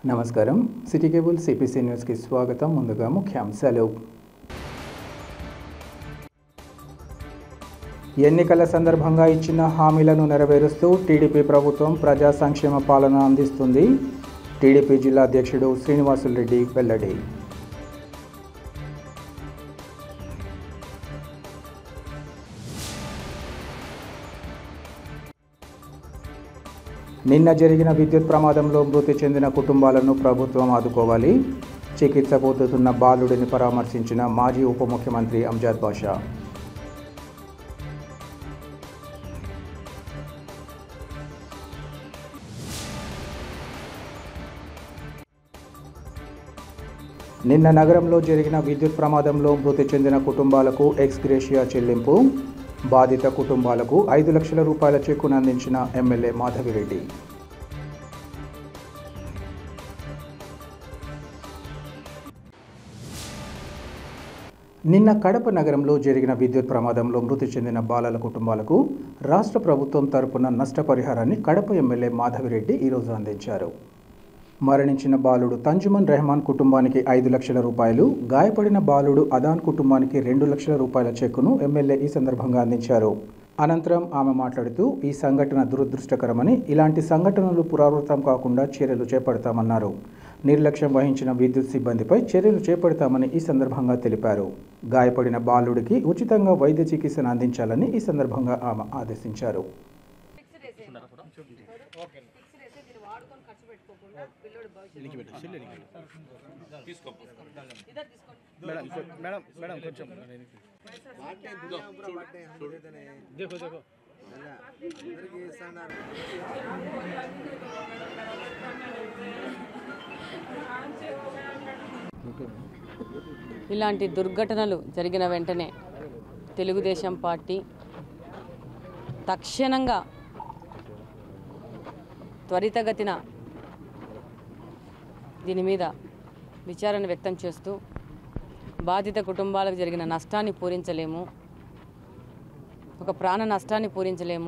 నమస్కారం city cable CPC న్యూస్కి స్వాగతం ముందుగా ముఖ్యాంశాలు ఎన్నికల సందర్భంగా ఇచ్చిన హామీలను నెరవేరుస్తూ టీడీపీ ప్రభుత్వం ప్రజా సంక్షేమ పాలన అందిస్తుంది టీడీపీ జిల్లా అధ్యక్షుడు శ్రీనివాసులు రెడ్డి వెల్లడి నిన్న జరిగిన విద్యుత్ ప్రమాదంలో మృతి చెందిన కుటుంబాలను ప్రభుత్వం ఆదుకోవాలి చికిత్స పొందుతున్న బాలుడిని పరామర్శించిన మాజీ ఉప ముఖ్యమంత్రి అంజాద్ బాషా నిన్న నగరంలో జరిగిన విద్యుత్ ప్రమాదంలో మృతి చెందిన కుటుంబాలకు ఎక్స్గ్రేషియా చెల్లింపు బాధిత కుటుంబాలకు ఐదు లక్షల రూపాయల చెక్కును అందించిన ఎమ్మెల్యే మాధవిరెడ్డి నిన్న కడప నగరంలో జరిగిన విద్యుత్ ప్రమాదంలో మృతి చెందిన బాలల కుటుంబాలకు రాష్ట్ర ప్రభుత్వం తరపున నష్టపరిహారాన్ని కడప ఎమ్మెల్యే మాధవిరెడ్డి ఈరోజు అందించారు మరణించిన బాలుడు తంజుమన్ రెహమాన్ కుటుంబానికి ఐదు లక్షల రూపాయలు గాయపడిన బాలుడు అదాన్ కుటుంబానికి రెండు లక్షల రూపాయల చెక్కును ఎమ్మెల్యే ఈ సందర్భంగా అందించారు అనంతరం ఆమె మాట్లాడుతూ ఈ సంఘటన దురదృష్టకరమని ఇలాంటి సంఘటనలు పునరావృతం కాకుండా చర్యలు చేపడతామన్నారు నిర్లక్ష్యం వహించిన విద్యుత్ సిబ్బందిపై చర్యలు చేపడతామని ఈ సందర్భంగా తెలిపారు గాయపడిన బాలుడికి ఉచితంగా వైద్య చికిత్సను అందించాలని ఈ సందర్భంగా ఆమె ఆదేశించారు మేడం మేడం మేడం కొంచెం देखो देखो ఇలాంటి దుర్ఘటనలు జరిగిన వెంటనే తెలుగుదేశం పార్టీ తక్షణంగా త్వరితగతిన దీని మీద విచారణ వ్యక్తం చేస్తూ బాధిత కుటుంబాలకు జరిగిన నష్టాన్ని పూరించలేము ఒక ప్రాణ నష్టాన్ని పూరించలేము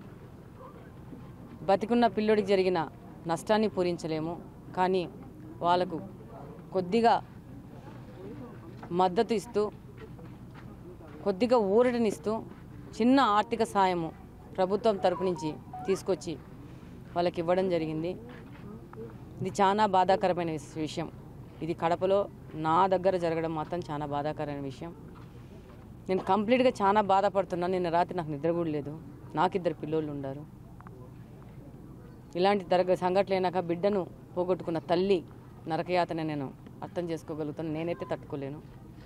బతికున్న పిల్లోడికి జరిగిన నష్టాన్ని పూరించలేము కానీ వాళ్ళకు కొద్దిగా మద్దతు ఇస్తూ కొద్దిగా ఊరటనిస్తూ చిన్న ఆర్థిక సాయము ప్రభుత్వం తరపు నుంచి తీసుకొచ్చి వాళ్ళకి ఇవ్వడం జరిగింది ఇది చాలా బాధాకరమైన విష- విషయం ఇది కడపలో నా దగ్గర జరగడం మాత్రం చాలా బాధాకరమైన విషయం నేను కంప్లీట్గా చాలా బాధపడుతున్నాను నిన్న రాత్రి నాకు నిద్ర కూడా లేదు నాకు ఇద్దరు పిల్లోళ్ళు ఉన్నారు ఇలాంటి తరగ సంఘటనలు అయినాక బిడ్డను పోగొట్టుకున్న తల్లి నరకయాతన నేను అర్థం చేసుకోగలుగుతాను నేనైతే తట్టుకోలేను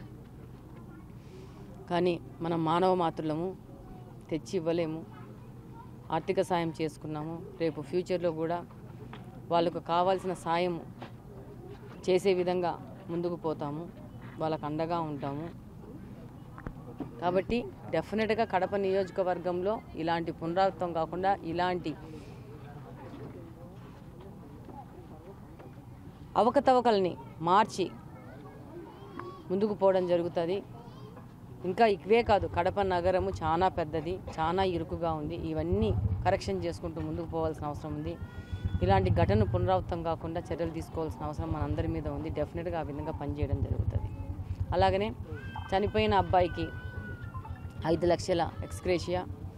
కానీ మనం మానవ మాతృలము తెచ్చి ఇవ్వలేము ఆర్థిక సాయం చేసుకున్నాము రేపు ఫ్యూచర్లో కూడా వాళ్ళకు కావాల్సిన సాయం చేసే విధంగా ముందుకు పోతాము వాళ్ళకు అండగా ఉంటాము కాబట్టి డెఫినెట్గా కడప నియోజకవర్గంలో ఇలాంటి పునరావృతం కాకుండా ఇలాంటి అవకతవకల్ని మార్చి ముందుకు పోవడం జరుగుతుంది ఇంకా ఇవే కాదు కడప నగరము చాలా పెద్దది చాలా ఇరుకుగా ఉంది ఇవన్నీ కరెక్షన్ చేసుకుంటూ ముందుకు పోవాల్సిన అవసరం ఉంది ఇలాంటి ఘటన పునరావృతం కాకుండా చర్యలు తీసుకోవాల్సిన అవసరం మనందరి మీద ఉంది డెఫినెట్గా ఆ విధంగా పనిచేయడం జరుగుతుంది అలాగనే చనిపోయిన అబ్బాయికి ఐదు లక్షల ఎక్స్క్రేషియా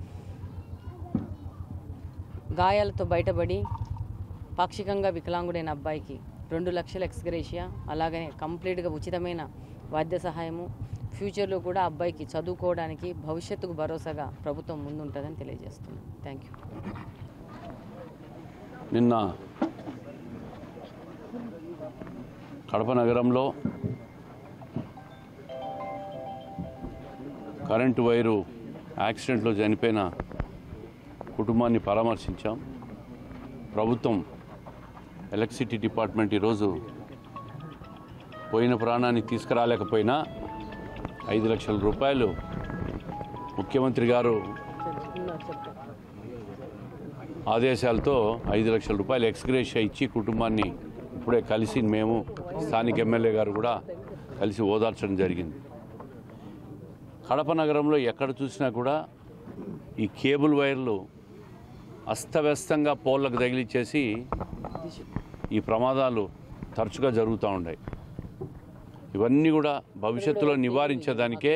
గాయాలతో బయటపడి పాక్షికంగా వికలాంగుడైన అబ్బాయికి రెండు లక్షల ఎక్స్గ్రేషియా అలాగనే కంప్లీట్గా ఉచితమైన వైద్య సహాయము ఫ్యూచర్లో కూడా అబ్బాయికి చదువుకోవడానికి భవిష్యత్తుకు భరోసాగా ప్రభుత్వం ముందుంటుందని తెలియజేస్తున్నాను థ్యాంక్ యూ నిన్న కడప నగరంలో కరెంటు వైరు యాక్సిడెంట్లో చనిపోయిన కుటుంబాన్ని పరామర్శించాం ప్రభుత్వం ఎలక్ట్రిసిటీ డిపార్ట్మెంట్ ఈరోజు పోయిన ప్రాణాన్ని తీసుకురాలేకపోయినా ఐదు లక్షల రూపాయలు ముఖ్యమంత్రి గారు ఆదేశాలతో ఐదు లక్షల రూపాయలు ఎక్స్గ్రేషియా ఇచ్చి కుటుంబాన్ని ఇప్పుడే కలిసి మేము స్థానిక ఎమ్మెల్యే గారు కూడా కలిసి ఓదార్చడం జరిగింది కడప నగరంలో ఎక్కడ చూసినా కూడా ఈ కేబుల్ వైర్లు అస్తవ్యస్తంగా పోల్లకు తగిలిచ్చేసి ఈ ప్రమాదాలు తరచుగా జరుగుతూ ఉన్నాయి ఇవన్నీ కూడా భవిష్యత్తులో నివారించేదానికే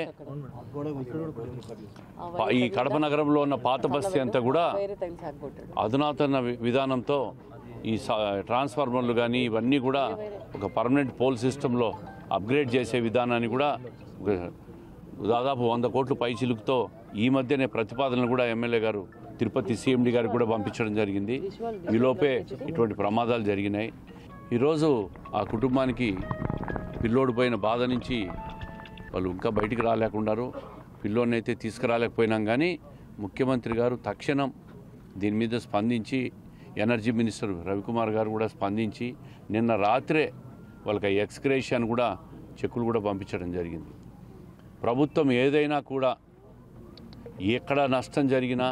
పా- ఈ కడప నగరంలో ఉన్న పాత బస్తీ అంతా కూడా వేరే తగిలి సాగిపోతాడు అధునాతన వి- విధానంతో ఈ స- ట్రాన్స్ఫార్మర్లు కానీ ఇవన్నీ కూడా ఒక పర్మనెంట్ పోల్ సిస్టంలో అప్గ్రేడ్ చేసే విధానాన్ని కూడా ఒక దాదాపు వంద కోట్ల పైచిలుకుతో ఈ మధ్యనే ప్రతిపాదనలు కూడా ఎమ్మెల్యే గారు తిరుపతి సీఎండి గారికి కూడా పంపించడం జరిగింది ఈలోపే ఇటువంటి ప్రమాదాలు జరిగినాయి ఈరోజు ఆ కుటుంబానికి పిల్లోడు పోయిన బాధ నుంచి వాళ్ళు ఇంకా బయటికి రాలేకున్నారు పిల్లోడిని అయితే తీసుకురాలేకపోయినాం కానీ ముఖ్యమంత్రి గారు తక్షణం దీని మీద స్పందించి ఎనర్జీ మినిస్టర్ రవికుమార్ గారు కూడా స్పందించి నిన్న రాత్రే వాళ్ళకి ఎక్స్క్రేషన్ కూడా చెక్కులు కూడా పంపించడం జరిగింది ప్రభుత్వం ఏదైనా కూడా ఎక్కడ నష్టం జరిగినా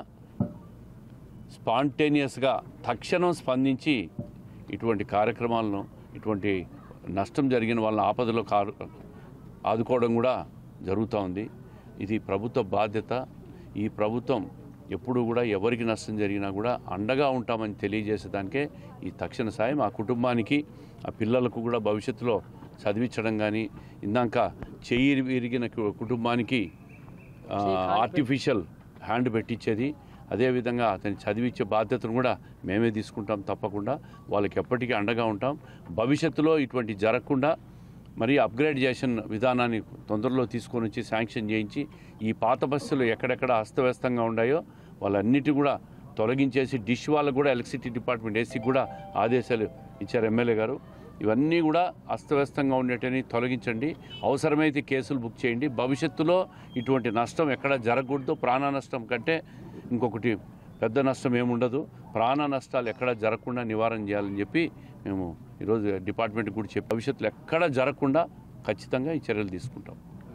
స్పాంటేనియస్గా తక్షణం స్పందించి ఇటువంటి కార్యక్రమాలను ఇటువంటి నష్టం జరిగిన వాళ్ళ ఆపదలో కారు ఆదుకోవడం కూడా జరుగుతూ ఉంది ఇది ప్రభుత్వ బాధ్యత ఈ ప్రభుత్వం ఎప్పుడు కూడా ఎవరికి నష్టం జరిగినా కూడా అండగా ఉంటామని తెలియజేసేదానికే ఈ తక్షణ సాయం ఆ కుటుంబానికి ఆ పిల్లలకు కూడా భవిష్యత్తులో చదివించడం కానీ ఇందాక చెయ్యి విరిగిన కు- కుటుంబానికి ఆ, ఆర్టిఫిషియల్ హ్యాండ్ పెట్టించేది అదేవిధంగా అతని చదివించే బాధ్యతను కూడా మేమే తీసుకుంటాం తప్పకుండా వాళ్ళకి ఎప్పటికీ అండగా ఉంటాం భవిష్యత్తులో ఇటువంటి జరగకుండా మరి అప్గ్రేడ్ చేసిన విధానాన్ని తొందరలో తీసుకొని వచ్చి శాంక్షన్ చేయించి ఈ పాత బస్సులు ఎక్కడెక్కడ అస్తవ్యస్తంగా ఉన్నాయో వాళ్ళన్నిటి కూడా తొలగించేసి డిష్ వాళ్ళకు కూడా ఎలక్ట్రిసిటీ డిపార్ట్మెంట్ ఏసీకి కూడా ఆదేశాలు ఇచ్చారు ఎమ్మెల్యే గారు ఇవన్నీ కూడా అస్తవ్యస్తంగా ఉండేటని తొలగించండి అవసరమైతే కేసులు బుక్ చేయండి భవిష్యత్తులో ఇటువంటి నష్టం ఎక్కడ జరగకూడదు ప్రాణ నష్టం కంటే ఇంకొకటి పెద్ద నష్టం ఏముండదు ప్రాణ నష్టాలు ఎక్కడ జరగకుండా నివారణ చేయాలని చెప్పి మేము ఈరోజు డిపార్ట్మెంట్ కూడా చెప్పి భవిష్యత్తులో ఎక్కడ జరగకుండా ఖచ్చితంగా ఈ చర్యలు తీసుకుంటాం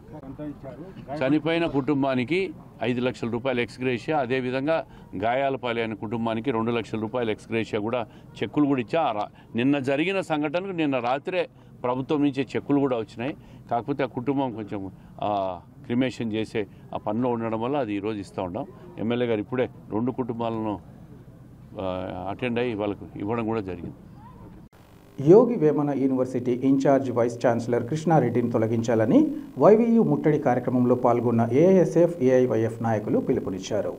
చనిపోయిన కుటుంబానికి ఐదు లక్షల రూపాయల ఎక్స్గ్రేషియా అదేవిధంగా గాయాల పాలైన కుటుంబానికి రెండు లక్షల రూపాయల ఎక్స్గ్రేషియా కూడా చెక్కులు కూడా ఇచ్చా ఆ రా- నిన్న జరిగిన సంఘటనకు నిన్న రాత్రే ప్రభుత్వం నుంచి చెక్కులు కూడా వచ్చినాయి కాకపోతే ఆ కుటుంబం కొంచెం ఆ, క్రిమేషన్ చేసే ఆ పనిలో ఉండడం వల్ల అది ఈరోజు ఇస్తూ ఉన్నాం ఎమ్మెల్యే గారు ఇప్పుడే రెండు కుటుంబాలను అటెండ్ అయ్యి వాళ్ళకు ఇవ్వడం కూడా జరిగింది Yogi Vemana university in charge vice chancellor కృష్ణారెడ్డిని తొలగించాలని వైవీయు ముట్టడి కార్యక్రమంలో పాల్గొన్న ఏఐఎస్ఎఫ్ ఏఐవైఎఫ్ నాయకులు పిలుపునిచ్చారు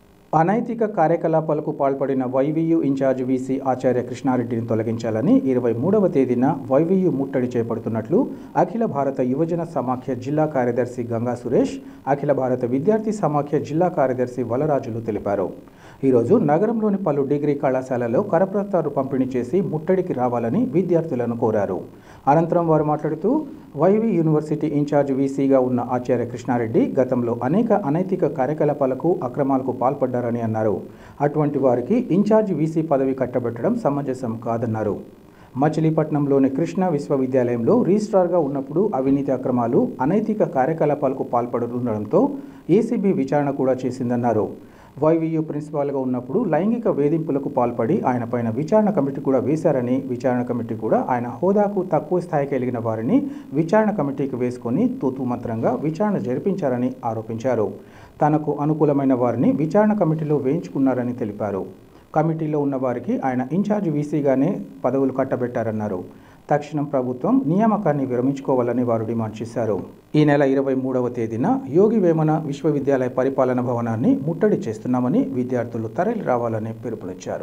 అనైతిక కార్యకలాపాలకు పాల్పడిన వైవీయు ఇన్ఛార్జ్ వీసీ ఆచార్య కృష్ణారెడ్డిని తొలగించాలని ఇరవై మూడవ తేదీన వైవీయు ముట్టడి చేపడుతున్నట్లు అఖిల భారత యువజన సమాఖ్య జిల్లా కార్యదర్శి గంగా సురేష్ అఖిల భారత విద్యార్థి సమాఖ్య జిల్లా కార్యదర్శి వలరాజులు తెలిపారు ఈరోజు నగరంలోని పలు డిగ్రీ కళాశాలలో కరపత్రాలు పంపిణీ చేసి ముట్టడికి రావాలని విద్యార్థులను కోరారు అనంతరం వారు మాట్లాడుతూ వైవి యూనివర్సిటీ ఇన్ఛార్జ్ వీసీగా ఉన్న ఆచార్య కృష్ణారెడ్డి గతంలో అనేక అనైతిక కార్యకలాపాలకు అక్రమాలకు పాల్పడ్డారని అన్నారు అటువంటి వారికి ఇన్ఛార్జ్ వీసీ పదవి కట్టబెట్టడం సమంజసం కాదన్నారు మచిలీపట్నంలోని కృష్ణా విశ్వవిద్యాలయంలో రిజిస్ట్రార్గా ఉన్నప్పుడు అవినీతి అక్రమాలు అనైతిక కార్యకలాపాలకు పాల్పడుతుండడంతో ఏసీబీ విచారణ కూడా చేసిందన్నారు వైవీయూ ప్రిన్సిపాల్గా ఉన్నప్పుడు లైంగిక వేధింపులకు పాల్పడి ఆయన పైన విచారణ కమిటీ కూడా వేశారని విచారణ కమిటీ కూడా ఆయన హోదాకు తక్కువ స్థాయికి కలిగిన వారిని విచారణ కమిటీకి వేసుకొని తూతు మంత్రంగా విచారణ జరిపించారని ఆరోపించారు తనకు అనుకూలమైన వారిని విచారణ కమిటీలో వేయించుకున్నారని తెలిపారు కమిటీలో ఉన్న వారికి ఆయన ఇన్ఛార్జ్ వీసీగానే పదవులు కట్టబెట్టారన్నారు తక్షణం ప్రభుత్వం నియామకాన్ని విరమించుకోవాలని వారు డిమాండ్ చేశారు ఈ నెల ఇరవై మూడవ తేదీన యోగి వేమన విశ్వవిద్యాలయ పరిపాలన భవనాన్ని ముట్టడి చేస్తున్నామని విద్యార్థులు తరలి రావాలని పిలుపునిచ్చారు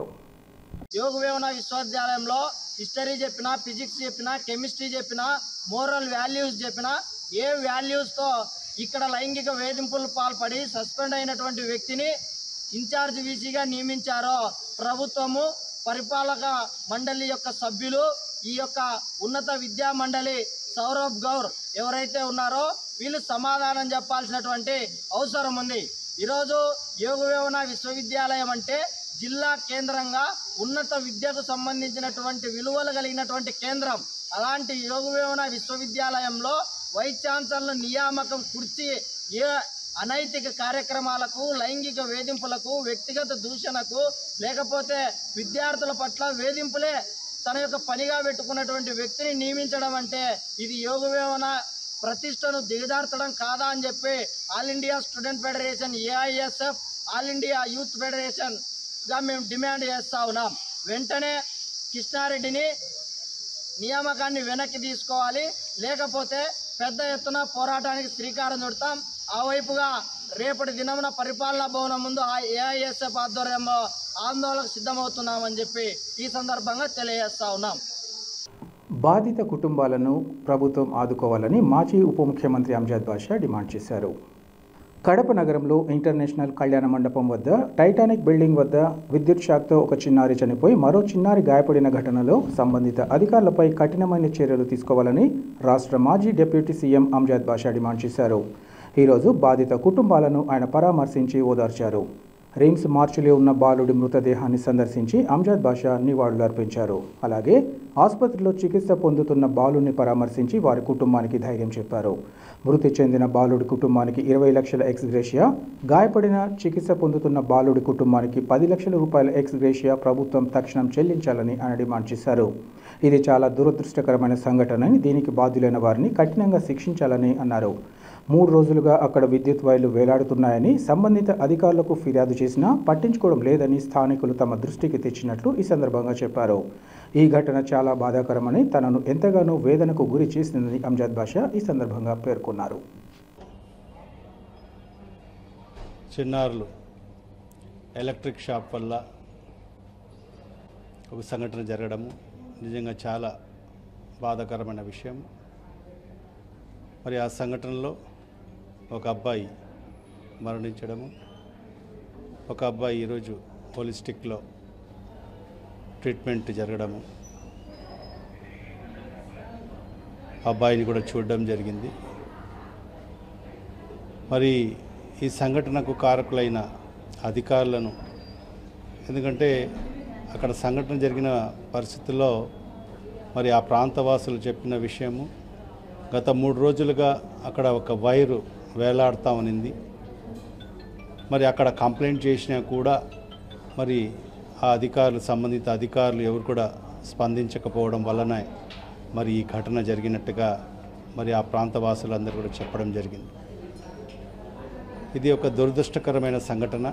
యోగ వేమన విశ్వవిద్యాలయంలో హిస్టరీ చెప్పినా ఫిజిక్స్ చెప్పినా కెమిస్ట్రీ చెప్పినా మోరల్ వాల్యూస్ చెప్పినా ఏ వాల్యూస్తో ఇక్కడ లైంగిక వేధింపులు పాల్పడి సస్పెండ్ అయినటువంటి వ్యక్తిని ఇన్ఛార్జ్ వీసీగా నియమించారో ప్రభుత్వము పరిపాలక మండలి యొక్క సభ్యులు ఈ యొక్క ఉన్నత విద్యా మండలి సౌరభ్ గౌర్ ఎవరైతే ఉన్నారో వీళ్ళు సమాధానం చెప్పాల్సినటువంటి అవసరం ఉంది ఈరోజు యోగ వేమన విశ్వవిద్యాలయం అంటే జిల్లా కేంద్రంగా ఉన్నత విద్యకు సంబంధించినటువంటి విలువలు కలిగినటువంటి కేంద్రం అలాంటి యోగ వేమన విశ్వవిద్యాలయంలో వైస్ ఛాన్సలర్ నియామకం కుర్చీ ఏ అనైతిక కార్యక్రమాలకు లైంగిక వేధింపులకు వ్యక్తిగత దూషణకు లేకపోతే విద్యార్థుల పట్ల వేధింపులే తన యొక్క పనిగా పెట్టుకున్నటువంటి వ్యక్తిని నియమించడం అంటే ఇది యోగ వేమన ప్రతిష్టను దిగజార్చడం కాదా అని చెప్పి all India student federation AISF all India youth federation గా మేము డిమాండ్ చేస్తా ఉన్నాం వెంటనే కృష్ణారెడ్డిని నియామకాన్ని వెనక్కి తీసుకోవాలి లేకపోతే పెద్ద ఎత్తున పోరాటానికి శ్రీకారం చుడతాం ఆ వైపుగా రేపటి దినమున పరిపాలనా భవనం ముందు ఆ ఏఐఎస్ఎఫ్ ఆధ్వర్యంలో ఆందోళనకు సిద్ధమవుతున్నామని చెప్పి ఈ సందర్భంగా తెలియజేస్తా ఉన్నాం బాధిత కుటుంబాలను ప్రభుత్వం ఆదుకోవాలని మాజీ ఉప ముఖ్యమంత్రి అంజాద్ బాషా డిమాండ్ చేశారు కడప నగరంలో ఇంటర్నేషనల్ కళ్యాణ మండపం వద్ద టైటానిక్ బిల్డింగ్ వద్ద విద్యుత్ షాక్తో ఒక చిన్నారి చనిపోయి మరో చిన్నారి గాయపడిన ఘటనలో సంబంధిత అధికారులపై కఠినమైన చర్యలు తీసుకోవాలని రాష్ట్ర మాజీ deputy CM Amjad Basha demand చేశారు ఈరోజు బాధిత కుటుంబాలను ఆయన పరామర్శించి ఓదార్చారు రిమ్స్ మార్చిలో ఉన్న బాలుడి మృతదేహాన్ని సందర్శించి అంజాద్ బాషా నివాళులు అర్పించారు అలాగే ఆసుపత్రిలో చికిత్స పొందుతున్న బాలుని పరామర్శించి వారి కుటుంబానికి ధైర్యం చెప్పారు మృతి చెందిన బాలుడి కుటుంబానికి ఇరవై లక్షల ఎక్స్గ్రేషియా గాయపడిన చికిత్స పొందుతున్న బాలుడి కుటుంబానికి పది లక్షల రూపాయల ఎక్స్గ్రేషియా ప్రభుత్వం తక్షణం చెల్లించాలని ఆయన డిమాండ్ చేశారు ఇది చాలా దురదృష్టకరమైన సంఘటనని దీనికి బాధ్యులైన వారిని కఠినంగా శిక్షించాలని అన్నారు మూడు రోజులుగా అక్కడ విద్యుత్ వైర్లు వేలాడుతున్నాయని సంబంధిత అధికారులకు ఫిర్యాదు చేసినా పట్టించుకోవడం లేదని స్థానికులు తమ దృష్టికి తెచ్చినట్లు ఈ సందర్భంగా చెప్పారు ఈ ఘటన చాలా బాధాకరమని తనను ఎంతగానో వేదనకు గురి చేసిందని అంజాద్ బాషా ఈ సందర్భంగా పేర్కొన్నారు చిన్నారులు ఎలక్ట్రిక్ షాప్ వల్ల ఒక సంఘటన జరగడము నిజంగా చాలా బాధాకరమైన విషయం మరి ఆ సంఘటనలో ఒక అబ్బాయి మరణించడము ఒక అబ్బాయి ఈరోజు హోలిస్టిక్లో ట్రీట్మెంట్ జరగడము ఆ అబ్బాయిని కూడా చూడడం జరిగింది మరి ఈ సంఘటనకు కారకులైన అధికారులను ఎందుకంటే అక్కడ సంఘటన జరిగిన పరిస్థితుల్లో మరి ఆ ప్రాంతవాసులు చెప్పిన విషయము గత మూడు రోజులుగా అక్కడ ఒక వైరు వేలాడుతూ ఉన్నింది మరి అక్కడ కంప్లైంట్ చేసినా కూడా మరి ఆ అధికారులు సంబంధిత అధికారులు ఎవరు కూడా స్పందించకపోవడం వలన మరి ఈ ఘటన జరిగినట్టుగా మరి ఆ ప్రాంతవాసులందరూ కూడా చెప్పడం జరిగింది ఇది ఒక దురదృష్టకరమైన సంఘటన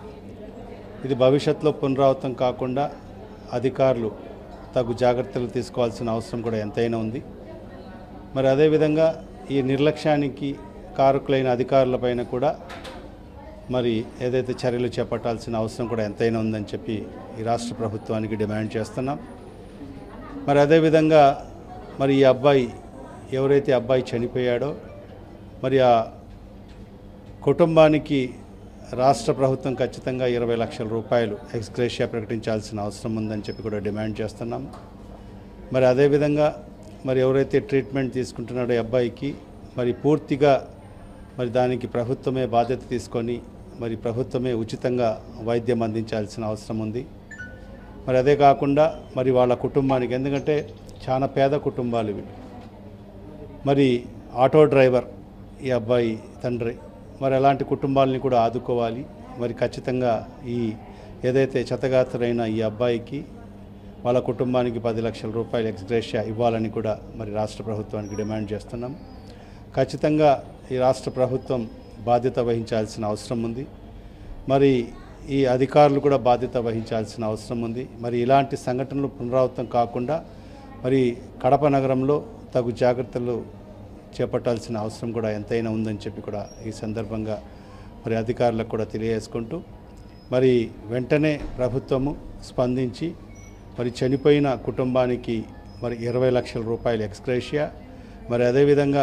ఇది భవిష్యత్తులో పునరావృతం కాకుండా అధికారులు తగు జాగ్రత్తలు తీసుకోవాల్సిన అవసరం కూడా ఎంతైనా ఉంది మరి అదేవిధంగా ఈ నిర్లక్ష్యానికి కారకులైన అధికారులపైన కూడా మరి ఏదైతే చర్యలు చేపట్టాల్సిన అవసరం కూడా ఎంతైనా ఉందని చెప్పి ఈ రాష్ట్ర ప్రభుత్వానికి డిమాండ్ చేస్తున్నాం మరి అదేవిధంగా మరి ఈ అబ్బాయి ఎవరైతే అబ్బాయి చనిపోయాడో మరి ఆ కుటుంబానికి రాష్ట్ర ప్రభుత్వం ఖచ్చితంగా ఇరవై లక్షల రూపాయలు ఎక్స్గ్రేషియా ప్రకటించాల్సిన అవసరం ఉందని చెప్పి కూడా డిమాండ్ చేస్తున్నాం మరి అదేవిధంగా మరి ఎవరైతే ట్రీట్మెంట్ తీసుకుంటున్నాడో ఈ అబ్బాయికి మరి పూర్తిగా మరి దానికి ప్రభుత్వమే బాధ్యత తీసుకొని మరి ప్రభుత్వమే ఉచితంగా వైద్యం అందించాల్సిన అవసరం ఉంది మరి అదే కాకుండా మరి వాళ్ళ కుటుంబానికి ఎందుకంటే చాలా పేద కుటుంబాలు ఇవి మరి ఆటో డ్రైవర్ ఈ అబ్బాయి తండ్రి మరి అలాంటి కుటుంబాలని కూడా ఆదుకోవాలి మరి ఖచ్చితంగా ఈ ఏదైతే చెత్తగాత్రైన ఈ అబ్బాయికి వాళ్ళ కుటుంబానికి పది లక్షల రూపాయలు ఎక్స్గ్రేషియా ఇవ్వాలని కూడా మరి రాష్ట్ర ప్రభుత్వానికి డిమాండ్ చేస్తున్నాం ఖచ్చితంగా ఈ రాష్ట్ర ప్రభుత్వం బాధ్యత వహించాల్సిన అవసరం ఉంది మరి ఈ అధికారులు కూడా బాధ్యత వహించాల్సిన అవసరం ఉంది మరి ఇలాంటి సంఘటనలు పునరావృతం కాకుండా మరి కడప నగరంలో తగు జాగ్రత్తలు చేపట్టాల్సిన అవసరం కూడా ఎంతైనా ఉందని చెప్పి కూడా ఈ సందర్భంగా మరి అధికారులకు కూడా తెలియజేసుకుంటూ మరి వెంటనే ప్రభుత్వము స్పందించి మరి చనిపోయిన కుటుంబానికి మరి ఇరవై లక్షల రూపాయలు ఎక్స్గ్రేషియా మరి అదేవిధంగా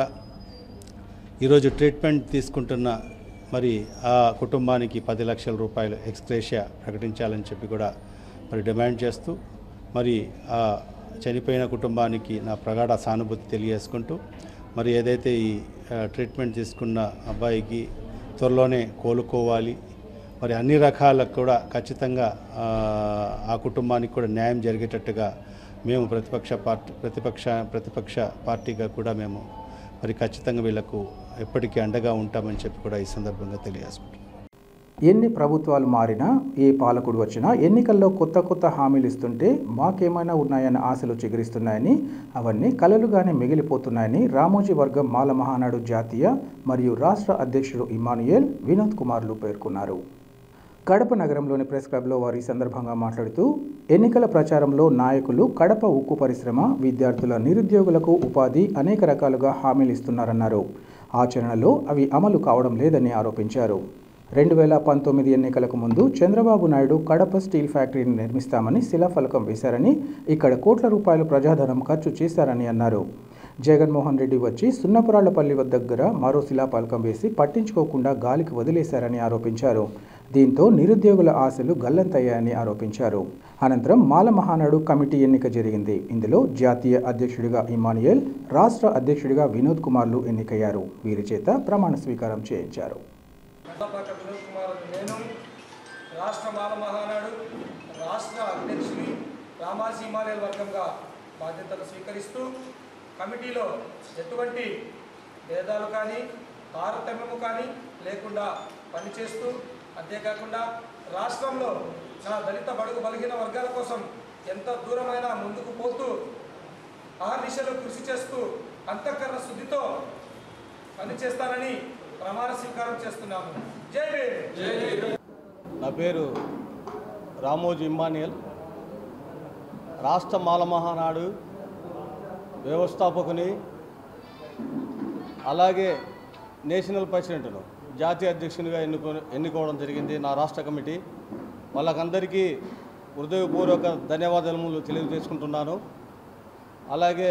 ఈరోజు ట్రీట్మెంట్ తీసుకుంటున్న మరి ఆ కుటుంబానికి పది లక్షల రూపాయలు ఎక్స్గ్రేషియా ప్రకటించాలని చెప్పి కూడా మరి డిమాండ్ చేస్తూ మరి ఆ చనిపోయిన కుటుంబానికి నా ప్రగాఢ సానుభూతి తెలియజేసుకుంటూ మరి ఏదైతే ఈ ఆ, ట్రీట్మెంట్ తీసుకున్న అబ్బాయికి త్వరలోనే కోలుకోవాలి మరి అన్ని రకాలకు కూడా ఖచ్చితంగా ఆ, ఆ కుటుంబానికి కూడా న్యాయం జరిగేటట్టుగా మేము ప్రతిపక్ష పార్టీ ప్రతిపక్ష ప్రతిపక్ష పార్టీగా కూడా మేము మరి ఖచ్చితంగా వీళ్ళకు ఎప్పటికీ అండగా ఉంటామని చెప్పి కూడా ఈ సందర్భంగా తెలియజేసుకుంటాం ఎన్ని ప్రభుత్వాలు మారినా ఏ పాలకుడు వచ్చినా ఎన్నికల్లో కొత్త కొత్త హామీలు ఇస్తుంటే మాకేమైనా ఉన్నాయన్న ఆశలు చిగురిస్తున్నాయని అవన్నీ కలలుగానే మిగిలిపోతున్నాయని రామోజీ వర్గం మాల మహానాడు జాతీయ మరియు రాష్ట్ర అధ్యక్షుడు ఇమానుయేల్ వినోద్ కుమార్లు పేర్కొన్నారు కడప నగరంలోని ప్రెస్ క్లబ్లో వారు ఈ సందర్భంగా మాట్లాడుతూ ఎన్నికల ప్రచారంలో నాయకులు కడప ఉక్కు పరిశ్రమ విద్యార్థుల నిరుద్యోగులకు ఉపాధి అనేక రకాలుగా హామీలు ఇస్తున్నారన్నారు ఆచరణలో అవి అమలు కావడం లేదని ఆరోపించారు రెండు వేల పంతొమ్మిది ఎన్నికలకు ముందు చంద్రబాబు నాయుడు కడప స్టీల్ ఫ్యాక్టరీని నిర్మిస్తామని శిలాఫలకం వేశారని ఇక్కడ కోట్ల రూపాయల ప్రజాధనం ఖర్చు చేశారని అన్నారు జగన్మోహన్ రెడ్డి వచ్చి సున్నపురాళ్లపల్లి వద్ద దగ్గర మరో శిలాఫలకం వేసి పట్టించుకోకుండా గాలికి వదిలేశారని ఆరోపించారు దీంతో నిరుద్యోగుల ఆశలు గల్లంతయ్యాయని ఆరోపించారు అనంతరం మాల మహానాడు కమిటీ ఎన్నిక జరిగింది ఇందులో జాతీయ అధ్యక్షుడిగా ఇమానియల్ రాష్ట్ర అధ్యక్షుడిగా వినోద్ కుమార్లు ఎన్నికయ్యారు వీరి చేత ప్రమాణ స్వీకారం చేయించారు అద్దపాక వినోద్ కుమార్ నేను రాష్ట్ర మాల మహానాడు రాష్ట్ర అధ్యక్షుని రామాజీ హిమాలయల్ వర్గంగా బాధ్యతలు స్వీకరిస్తూ కమిటీలో ఎటువంటి భేదాలు కానీ తారతమ్యము కానీ లేకుండా పనిచేస్తూ అంతేకాకుండా రాష్ట్రంలో నా దళిత బడుగు బలహీన వర్గాల కోసం ఎంత దూరమైనా ముందుకు పోతూ ఆహర్నిశలు కృషి చేస్తూ అంతఃకరణ శుద్ధితో పనిచేస్తానని ప్రమాణ స్వీకారం చేస్తున్నాము జై భీమ్ నా పేరు రామోజీ ఇమ్మానియల్ రాష్ట్ర మాల మహానాడు వ్యవస్థాపకుని అలాగే నేషనల్ ప్రెసిడెంట్ను జాతీయ అధ్యక్షునిగా ఎన్నుకో ఎన్నుకోవడం జరిగింది నా రాష్ట్ర కమిటీ వాళ్ళకందరికీ హృదయపూర్వక ధన్యవాదాలు తెలియజేసుకుంటున్నాను అలాగే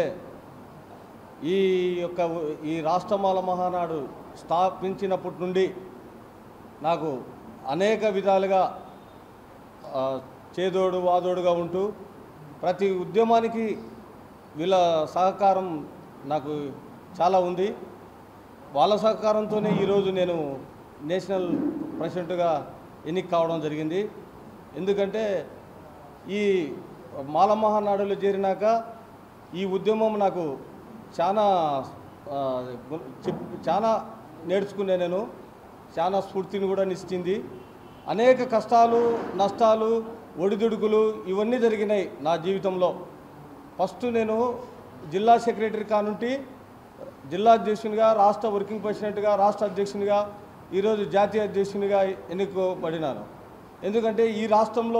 ఈ యొక్క ఈ రాష్ట్ర మాల మహానాడు స్థాపించినప్పటి నుండి నాకు అనేక విధాలుగా ఆ, చేదోడు వాదోడుగా ఉంటూ ప్రతి ఉద్యమానికి వీళ్ళ సహకారం నాకు చాలా ఉంది వాళ్ళ సహకారంతోనే ఈరోజు నేను నేషనల్ ప్రెసిడెంట్గా ఎన్నిక కావడం జరిగింది ఎందుకంటే ఈ మాల మహానాడులో చేరినాక ఈ ఉద్యమం నాకు చాలా ఆ, చెప్ చాలా నేర్చుకునే నేను చాలా స్ఫూర్తిని కూడా నిచ్చింది అనేక కష్టాలు నష్టాలు ఒడిదుడుకులు ఇవన్నీ జరిగినాయి నా జీవితంలో ఫస్ట్ నేను జిల్లా సెక్రటరీ కానుంటి జిల్లా అధ్యక్షునిగా రాష్ట్ర వర్కింగ్ ప్రెసిడెంట్గా రాష్ట్ర అధ్యక్షునిగా ఈరోజు జాతీయ అధ్యక్షునిగా ఎన్నుకోబడినాను ఎందుకంటే ఈ రాష్ట్రంలో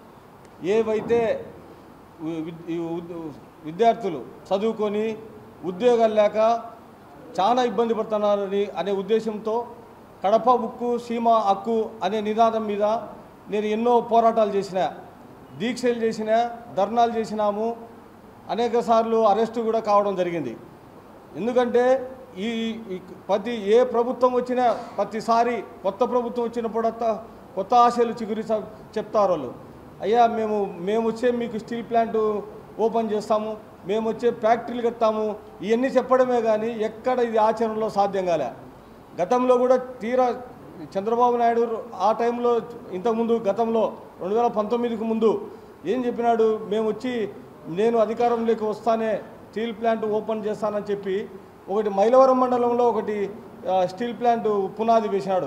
ఏవైతే వి- వి- ఈ ఉద్- విద్యార్థులు చదువుకొని ఉద్యోగాలు లేక చాలా ఇబ్బంది పడుతున్నారని అనే ఉద్దేశంతో కడప ఉక్కు సీమ హక్కు అనే నినాదం మీద నేను ఎన్నో పోరాటాలు చేసిన దీక్షలు చేసిన ధర్నాలు చేసినాము అనేక సార్లు అరెస్టు కూడా కావడం జరిగింది ఎందుకంటే ఈ ఈ ప్రతి ఏ ప్రభుత్వం వచ్చినా ప్రతిసారి కొత్త ప్రభుత్వం వచ్చినప్పుడంతా కొత్త ఆశలు చిగురి చ- చెప్తారు వాళ్ళు అయ్యా మేము మేము వచ్చే మీకు స్టీల్ ప్లాంట్ ఓపెన్ చేస్తాము మేము వచ్చే ఫ్యాక్టరీలు కడతాము ఇవన్నీ చెప్పడమే కానీ ఎక్కడ ఇది ఆచరణలో సాధ్యం కాలే గతంలో కూడా తీరా చంద్రబాబు నాయుడు ఆ టైంలో ఇంతకుముందు గతంలో రెండు వేల పంతొమ్మిదికి ముందు ఏం చెప్పినాడు మేము వచ్చి నేను అధికారంలోకి వస్తానే స్టీల్ ప్లాంట్ ఓపెన్ చేస్తానని చెప్పి ఒకటి మైలవరం మండలంలో ఒకటి ఆ, స్టీల్ ప్లాంట్ పునాది వేసినాడు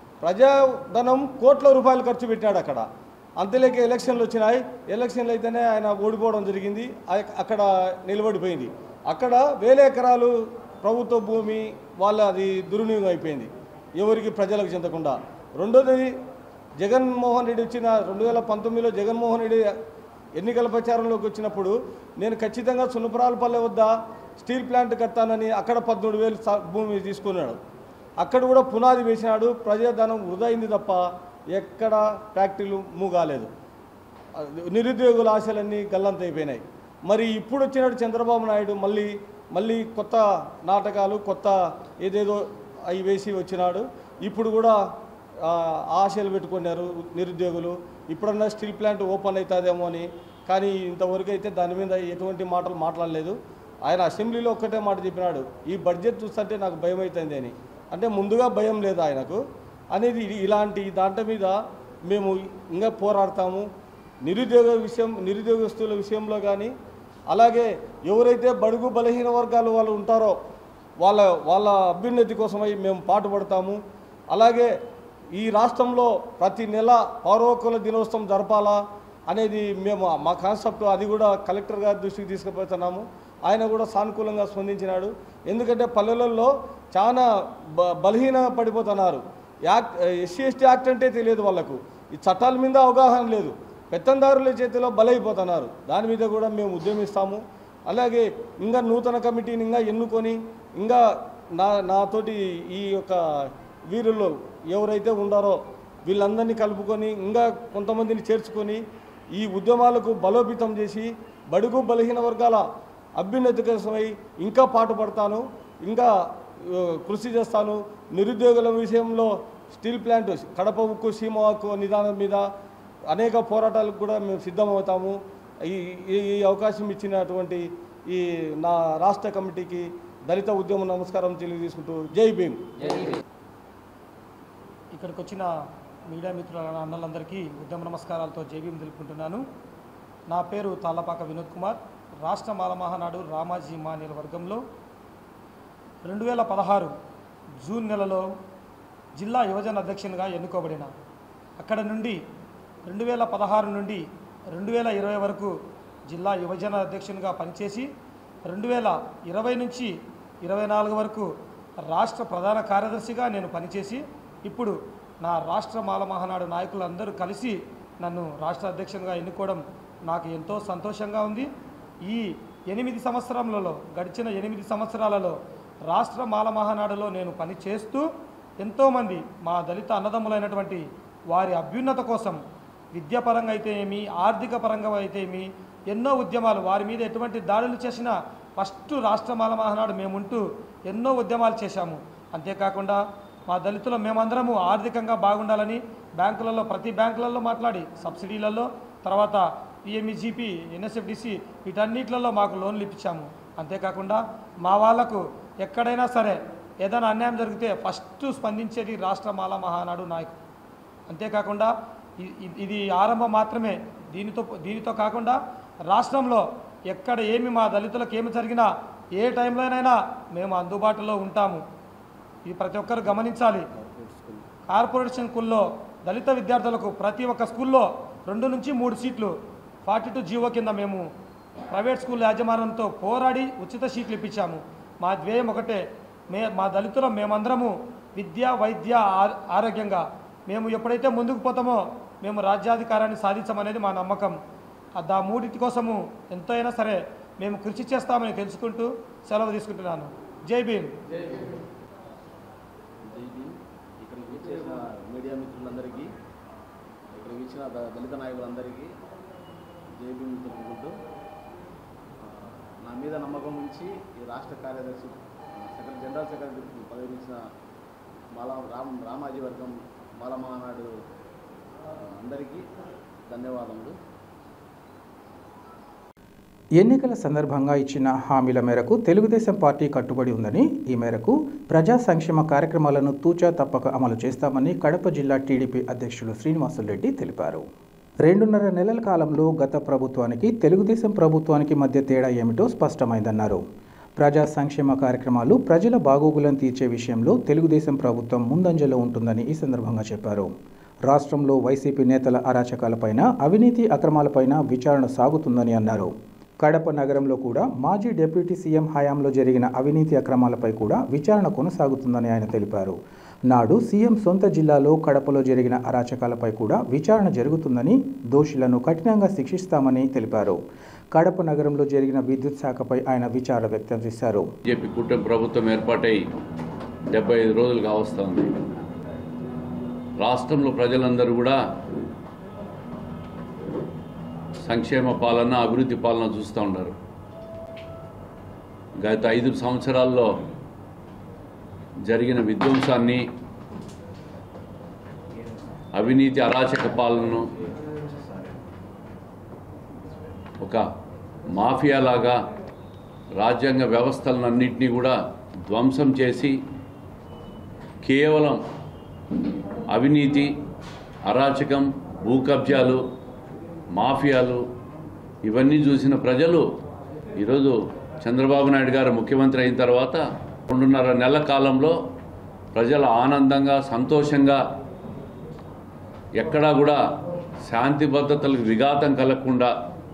ప్రజాధనం కోట్ల రూపాయలు ఖర్చు పెట్టాడు అక్కడ అంతలేక ఎలక్షన్లు వచ్చినాయి ఎలక్షన్లు అయితేనే ఆయన ఓడిపోవడం జరిగింది అ- అక్కడ నిలబడిపోయింది అక్కడ వేల ఎకరాలు ప్రభుత్వ భూమి వాళ్ళ అది దుర్వినియోగం అయిపోయింది ఎవరికి ప్రజలకు చెందకుండా రెండోది జగన్మోహన్ రెడ్డి వచ్చిన రెండు వేల పంతొమ్మిదిలో జగన్మోహన్ రెడ్డి ఎన్నికల ప్రచారంలోకి వచ్చినప్పుడు నేను ఖచ్చితంగా సున్నపురాలపల్లె వద్ద స్టీల్ ప్లాంట్ కట్టానని అక్కడ పద్మూడు వేలు సా- భూమి తీసుకున్నాడు అక్కడ కూడా పునాది వేసినాడు ప్రజాధనం వృధా అయింది తప్ప ఎక్కడ ఫ్యాక్టరీలు మూగాలేదు నిరుద్యోగుల ఆశలన్నీ గల్లంతైపోయినాయి మరి ఇప్పుడు వచ్చినట్టు చంద్రబాబు నాయుడు మళ్ళీ మళ్ళీ కొత్త నాటకాలు కొత్త ఏదేదో అవి వేసి వచ్చినాడు ఇప్పుడు కూడా ఆ, ఆశలు పెట్టుకున్నారు నిరుద్యోగులు ఇప్పుడన్నా స్టీల్ ప్లాంట్ ఓపెన్ అవుతుందేమో అని కానీ ఇంతవరకు అయితే దాని మీద ఎటువంటి మాటలు మాట్లాడలేదు ఆయన అసెంబ్లీలో ఒక్కటే మాట చెప్పినాడు ఈ బడ్జెట్ చూస్తుంటే నాకు భయం అవుతుంది అని అంటే ముందుగా భయం లేదు ఆయనకు అనేది ఇది- ఇలాంటి దాంట్లో మీద మేము ఇంకా పోరాడతాము నిరుద్యోగ విషయం నిరుద్యోగస్తుల విషయంలో కానీ అలాగే ఎవరైతే బడుగు బలహీన వర్గాలు వాళ్ళు ఉంటారో వాళ్ళ వాళ్ళ అభ్యున్నతి కోసమై మేము పాటుపడతాము అలాగే ఈ రాష్ట్రంలో ప్రతి నెల పౌరవకుల దినోత్సవం జరపాలా అనేది మేము మా కాన్సెప్ట్ అది కూడా కలెక్టర్ గారి దృష్టికి తీసుకుపోతున్నాము ఆయన కూడా సానుకూలంగా స్పందించినాడు ఎందుకంటే పల్లెలలో చాలా బ బలహీన పడిపోతున్నారు యాక్ట్ ఎస్సీ ఎస్టీ యాక్ట్ అంటే తెలియదు వాళ్ళకు ఈ చట్టాల మీద అవగాహన లేదు పెత్తందారుల చేతిలో బలైపోతున్నారు దాని మీద కూడా మేము ఉద్యమిస్తాము అలాగే ఇంకా నూతన కమిటీని ఇంకా ఎన్నుకొని ఇంకా నా నాతోటి ఈ యొక్క వీరుల్లో ఎవరైతే ఉండారో వీళ్ళందరినీ కలుపుకొని ఇంకా కొంతమందిని చేర్చుకొని ఈ ఉద్యమాలకు బలోపేతం చేసి బడుగు బలహీన వర్గాల అభ్యున్నతి కోసమై ఇంకా పాటుపడతాను ఇంకా ఆ, కృషి చేస్తాను నిరుద్యోగుల విషయంలో స్టీల్ ప్లాంట్ కడప ఉక్కు సీమ హక్కు నిదానం మీద అనేక పోరాటాలకు కూడా మేము సిద్ధమవుతాము ఈ ఈ ఈ అవకాశం ఇచ్చినటువంటి ఈ నా రాష్ట్ర కమిటీకి దళిత ఉద్యమ నమస్కారం తెలియజేసుకుంటూ జై భీమ్ ఇక్కడికి వచ్చిన మీడియా మిత్రుల అన్నలందరికీ ఉద్యమ నమస్కారాలతో జేబీం తెలుపుకుంటున్నాను నా పేరు తాళ్ళపాక వినోద్ కుమార్ రాష్ట్ర మాల మహానాడు రామాజీ మాన్యుల వర్గంలో రెండు వేల పదహారు జూన్ నెలలో జిల్లా యువజన అధ్యక్షునిగా ఎన్నుకోబడిన అక్కడ నుండి రెండు వేల పదహారు నుండి రెండు వేల ఇరవై వరకు జిల్లా యువజన అధ్యక్షునిగా పనిచేసి రెండు వేల ఇరవై నుంచి ఇరవై నాలుగు వరకు రాష్ట్ర ప్రధాన కార్యదర్శిగా నేను పనిచేసి ఇప్పుడు నా రాష్ట్ర మాల మహానాడు నాయకులందరూ కలిసి నన్ను రాష్ట్ర అధ్యక్షునిగా ఎన్నుకోవడం నాకు ఎంతో సంతోషంగా ఉంది ఈ ఎనిమిది సంవత్సరాలలో గడిచిన ఎనిమిది సంవత్సరాలలో రాష్ట్ర మాల మహానాడులో నేను పని చేస్తూ ఎంతోమంది మా దళిత అన్నదమ్ములైనటువంటి వారి అభ్యున్నత కోసం విద్యాపరంగా అయితే ఏమి ఆర్థిక పరంగా అయితే ఏమి ఎన్నో ఉద్యమాలు వారి మీద ఎటువంటి దాడులు చేసినా ఫస్ట్ రాష్ట్ర మాల మహానాడు మేముంటూ ఎన్నో ఉద్యమాలు చేశాము అంతేకాకుండా మా దళితులు మేమందరము ఆర్థికంగా బాగుండాలని బ్యాంకులలో ప్రతి బ్యాంకులలో మాట్లాడి సబ్సిడీలలో తర్వాత పిఎంఈజీపీ ఎన్ఎస్ఎఫ్డిసి వీటన్నిటిలలో మాకు లోన్లు ఇప్పించాము అంతేకాకుండా మా వాళ్లకు ఎక్కడైనా సరే ఏదైనా అన్యాయం జరిగితే ఫస్ట్ స్పందించేది రాష్ట్ర మాల మహానాడు నాయకుడు అంతేకాకుండా ఇ- ఇ- ఇది ఆరంభం మాత్రమే దీనితో దీనితో కాకుండా రాష్ట్రంలో ఎక్కడ ఏమి మా దళితులకు ఏమి జరిగినా ఏ టైంలోనైనా మేము అందుబాటులో ఉంటాము ఇది ప్రతి ఒక్కరు గమనించాలి కార్పొరేషన్ స్కూల్లో దళిత విద్యార్థులకు ప్రతి ఒక్క స్కూల్లో రెండు నుంచి మూడు సీట్లు ఫార్టీ టూ జీవో కింద మేము ప్రైవేట్ స్కూల్ యాజమాన్యంతో పోరాడి ఉచిత సీట్లు ఇప్పించాము మా ధ్యేయం ఒకటే మే మా దళితులం మేమందరము విద్య వైద్య ఆ- ఆరోగ్యంగా మేము ఎప్పుడైతే ముందుకు పోతామో మేము రాజ్యాధికారాన్ని సాధించమనేది మా నమ్మకం ఆ దా మూడింటి కోసము ఎంతో అయినా సరే మేము కృషి చేస్తామని తెలుసుకుంటూ సెలవు తీసుకుంటున్నాను జై భీమ్ ఇక్కడికి విచ్చేసిన మీడియా మిత్రులందరికీ ఇక్కడికి ఇచ్చిన ద- దళిత నాయకులందరికీ జేబీ తెలుపుకుంటూ ఆ, నా మీద నమ్మకం ఉంచి ఈ రాష్ట్ర కార్యదర్శి సెక్రటరీ జనరల్ సెక్రటరీ పదవి ఇచ్చిన మాలా రామ్ రామాజీ వర్గం మాల మహానాడు ఆ, అందరికీ ధన్యవాదములు ఎన్నికల సందర్భంగా ఇచ్చిన హామీల మేరకు తెలుగుదేశం పార్టీ కట్టుబడి ఉందని ఈ మేరకు ప్రజా సంక్షేమ కార్యక్రమాలను తూచా తప్పక అమలు చేస్తామని కడప జిల్లా టీడీపీ అధ్యక్షులు శ్రీనివాసులరెడ్డి తెలిపారు రెండున్నర నెలల కాలంలో గత ప్రభుత్వానికి తెలుగుదేశం ప్రభుత్వానికి మధ్య తేడా ఏమిటో స్పష్టమైందన్నారు ప్రజా సంక్షేమ కార్యక్రమాలు ప్రజల బాగోగులను తీర్చే విషయంలో తెలుగుదేశం ప్రభుత్వం ముందంజలో ఉంటుందని ఈ సందర్భంగా చెప్పారు రాష్ట్రంలో వైసీపీ నేతల అరాచకాలపైన అవినీతి అక్రమాలపైన విచారణ సాగుతుందని అన్నారు కడప నగరంలో కూడా మాజీ డిప్యూటీ సీఎం హయాంలో జరిగిన అవినీతి అక్రమాలపై కూడా విచారణ కొనసాగుతుందని ఆయన తెలిపారు నాడు సీఎం సొంత జిల్లాలో కడపలో జరిగిన అరాచకాలపై కూడా విచారణ జరుగుతుందని దోషులను కఠినంగా శిక్షిస్తామని తెలిపారు కడప నగరంలో జరిగిన విద్యుత్ శాఖపై ఆయన విచారణ వ్యక్తం చేశారు బీజేపీ కూటమి ప్రభుత్వం ఏర్పాటై డెబ్బై ఐదు రోజులు కావస్తుంది రాష్ట్రంలో ప్రజలందరూ కూడా సంక్షేమ పాలన అభివృద్ధి పాలన చూస్తూ ఉన్నారు గత ఐదు సంవత్సరాల్లో జరిగిన విధ్వంసాన్ని అవినీతి అరాచక పాలనను ఒక మాఫియాలాగా రాజ్యాంగ వ్యవస్థలన్నింటినీ కూడా ధ్వంసం చేసి కేవలం అవినీతి అరాచకం భూ కబ్జాలు మాఫియాలు ఇవన్నీ చూసిన ప్రజలు ఈరోజు చంద్రబాబు నాయుడు గారు ముఖ్యమంత్రి అయిన తర్వాత రెండున్నర నెలల కాలంలో ప్రజలు ఆనందంగా సంతోషంగా ఎక్కడా కూడా శాంతి భద్రతలకు విఘాతం కలగకుండా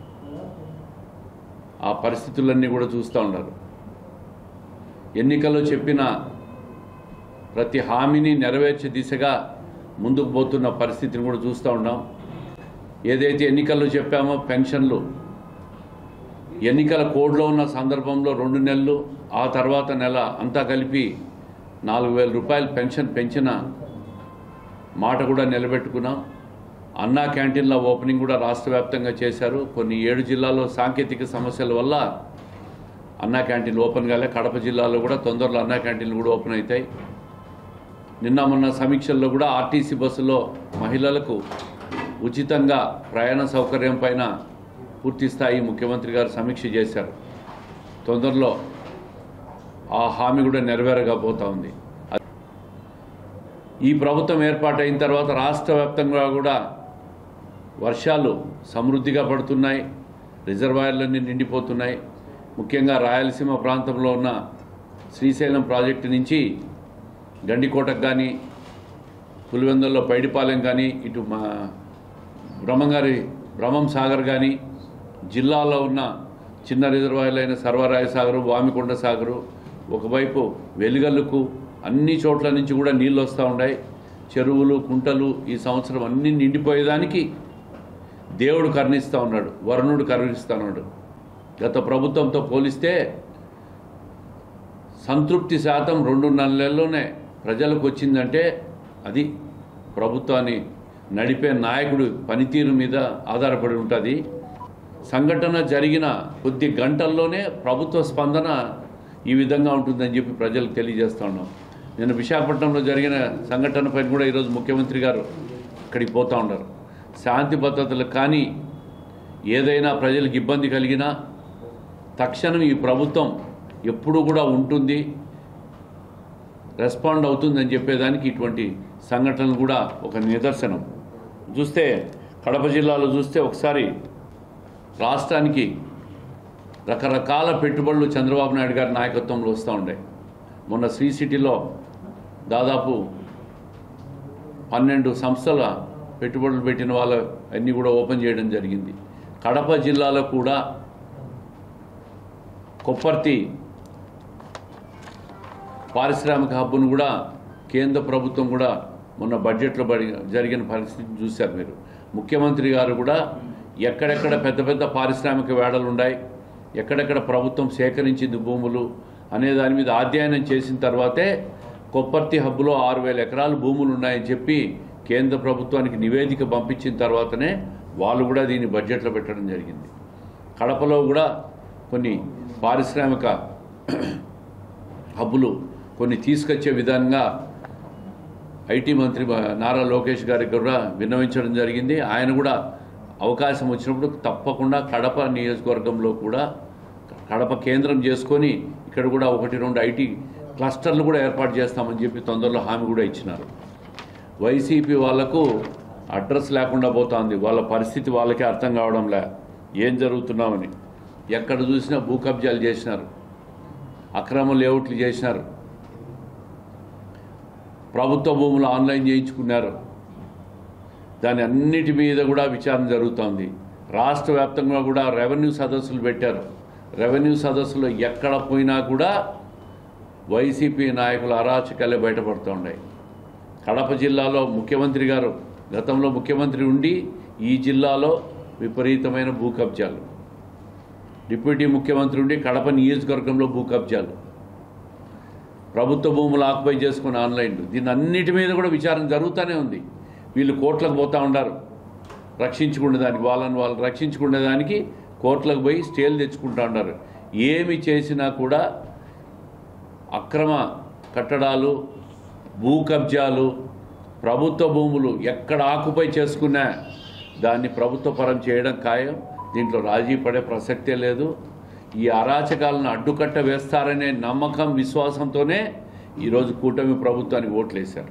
ఆ పరిస్థితులన్నీ కూడా చూస్తూ ఉన్నారు ఎన్నికల్లో చెప్పిన ప్రతి హామీని నెరవేర్చే దిశగా ముందుకు పోతున్న పరిస్థితిని కూడా చూస్తూ ఉన్నాం ఏదైతే ఎన్నికల్లో చెప్పామో పెన్షన్లు ఎన్నికల కోడ్లో ఉన్న సందర్భంలో రెండు నెలలు ఆ తర్వాత నెల అంతా కలిపి నాలుగు వేల రూపాయలు పెన్షన్ పెంచిన మాట కూడా నిలబెట్టుకున్నాం అన్నా క్యాంటీన్ల ఓపెనింగ్ కూడా రాష్ట్ర వ్యాప్తంగా చేశారు కొన్ని ఏడు జిల్లాల్లో సాంకేతిక సమస్యల వల్ల అన్నా క్యాంటీన్లు ఓపెన్ కాలే కడప జిల్లాలో కూడా తొందరలో అన్నా క్యాంటీన్లు కూడా ఓపెన్ అవుతాయి నిన్న మొన్న సమీక్షల్లో కూడా ఆర్టీసీ బస్సులో మహిళలకు ఉచితంగా ప్రయాణ సౌకర్యం పైన పూర్తి స్థాయి ముఖ్యమంత్రి గారు సమీక్ష చేశారు తొందరలో ఆ హామీ కూడా నెరవేరకపోతా ఉంది ఈ ప్రభుత్వం ఏర్పాటైన తర్వాత రాష్ట్ర వ్యాప్తంగా కూడా వర్షాలు సమృద్ధిగా పడుతున్నాయి రిజర్వాయర్లన్నీ నిండిపోతున్నాయి ముఖ్యంగా రాయలసీమ ప్రాంతంలో ఉన్న శ్రీశైలం ప్రాజెక్టు నుంచి గండికోటకు కానీ పులివెందుల్లో పైడిపాలెం కానీ ఇటు మా బ్రహ్మంగారి బ్రహ్మం సాగర్ కానీ జిల్లాలో ఉన్న చిన్న రిజర్వాయర్లైన సర్వరాయ సాగరు వామికొండ సాగరు ఒకవైపు వెలిగల్లుకు అన్ని చోట్ల నుంచి కూడా నీళ్ళు వస్తూ ఉన్నాయి చెరువులు కుంటలు ఈ సంవత్సరం అన్ని నిండిపోయేదానికి దేవుడు కరుణిస్తూ ఉన్నాడు వరుణుడు కరుణిస్తూ ఉన్నాడు గత ప్రభుత్వంతో పోలిస్తే సంతృప్తి శాతం రెండున్నర నెలల్లోనే ప్రజలకు వచ్చిందంటే అది ప్రభుత్వాన్ని నడిపే నాయకుడు పనితీరు మీద ఆధారపడి ఉంటుంది సంఘటన జరిగిన కొద్ది గంటల్లోనే ప్రభుత్వ స్పందన ఈ విధంగా ఉంటుందని చెప్పి ప్రజలకు తెలియజేస్తా ఉన్నాం నేను విశాఖపట్నంలో జరిగిన సంఘటన పైన కూడా ఈరోజు ముఖ్యమంత్రి గారు అక్కడికి పోతూ ఉన్నారు శాంతి భద్రతలు కానీ ఏదైనా ప్రజలకు ఇబ్బంది కలిగినా తక్షణం ఈ ప్రభుత్వం ఎప్పుడు కూడా ఉంటుంది రెస్పాండ్ అవుతుందని చెప్పేదానికి ఇటువంటి సంఘటనలు కూడా ఒక నిదర్శనం చూస్తే కడప జిల్లాలో చూస్తే ఒకసారి రాష్ట్రానికి రకరకాల పెట్టుబడులు చంద్రబాబు నాయుడు గారి నాయకత్వంలో వస్తూ ఉండే మొన్న శ్రీ సిటీలో దాదాపు పన్నెండు సంస్థల పెట్టుబడులు పెట్టిన వాళ్ళ అన్నీ కూడా ఓపెన్ చేయడం జరిగింది కడప జిల్లాలో కూడా కొప్పర్తి పారిశ్రామిక హబ్బును కూడా కేంద్ర ప్రభుత్వం కూడా మొన్న బడ్జెట్లో బడి జరిగిన పరిస్థితిని చూశారు మీరు ముఖ్యమంత్రి గారు కూడా ఎక్కడెక్కడ పెద్ద పెద్ద పారిశ్రామిక వేడలు ఉన్నాయి ఎక్కడెక్కడ ప్రభుత్వం సేకరించింది భూములు అనే దాని మీద అధ్యయనం చేసిన తర్వాతే కొప్పర్తి హబ్బులో ఆరు వేల ఎకరాలు భూములు ఉన్నాయని చెప్పి కేంద్ర ప్రభుత్వానికి నివేదిక పంపించిన తర్వాతనే వాళ్ళు కూడా దీన్ని బడ్జెట్లో పెట్టడం జరిగింది కడపలో కూడా కొన్ని పారిశ్రామిక హబ్బులు కొన్ని తీసుకొచ్చే విధంగా ఐటీ మంత్రి నారా లోకేష్ గారికి కూడా విన్నవించడం జరిగింది ఆయన కూడా అవకాశం వచ్చినప్పుడు తప్పకుండా కడప నియోజకవర్గంలో కూడా కడప కేంద్రం చేసుకొని ఇక్కడ కూడా ఒకటి రెండు ఐటీ క్లస్టర్లు కూడా ఏర్పాటు చేస్తామని చెప్పి తొందరలో హామీ కూడా ఇచ్చినారు వైసీపీ వాళ్లకు అడ్రస్ లేకుండా పోతుంది వాళ్ళ పరిస్థితి వాళ్ళకే అర్థం కావడంలే ఏం జరుగుతున్నామని ఎక్కడ చూసినా భూ కబ్జాలు చేసినారు అక్రమ లేఅవుట్లు చేసినారు ప్రభుత్వ భూములు ఆన్లైన్ చేయించుకున్నారు దాని అన్నిటి మీద కూడా విచారణ జరుగుతోంది రాష్ట్ర వ్యాప్తంగా కూడా రెవెన్యూ సదస్సులు పెట్టారు రెవెన్యూ సదస్సులో ఎక్కడ పోయినా కూడా వైసీపీ నాయకుల అరాచకాలే బయటపడుతూ ఉన్నాయి కడప జిల్లాలో ముఖ్యమంత్రి గారు గతంలో ముఖ్యమంత్రి ఉండి ఈ జిల్లాలో విపరీతమైన భూ కబ్జాలు డిప్యూటీ ముఖ్యమంత్రి ఉండి కడప నియోజకవర్గంలో భూ కబ్జాలు ప్రభుత్వ భూములు ఆక్యుపై చేసుకుని ఆన్లైన్ దీని అన్నిటి మీద కూడా విచారణ జరుగుతూనే ఉంది వీళ్ళు కోర్టులకు పోతూ ఉండారు రక్షించుకునేదానికి వాళ్ళని వాళ్ళు రక్షించుకునేదానికి కోర్టులకు పోయి స్టేలు తెచ్చుకుంటూ ఉన్నారు ఏమి చేసినా కూడా అక్రమ కట్టడాలు భూ కబ్జాలు ప్రభుత్వ భూములు ఎక్కడ ఆకుపై చేసుకున్నా దాన్ని ప్రభుత్వ పరం చేయడం ఖాయం దీంట్లో రాజీ పడే ప్రసక్తే లేదు ఈ అరాచకాలను అడ్డుకట్ట వేస్తారనే నమ్మకం విశ్వాసంతోనే ఈరోజు కూటమి ప్రభుత్వానికి ఓట్లేశారు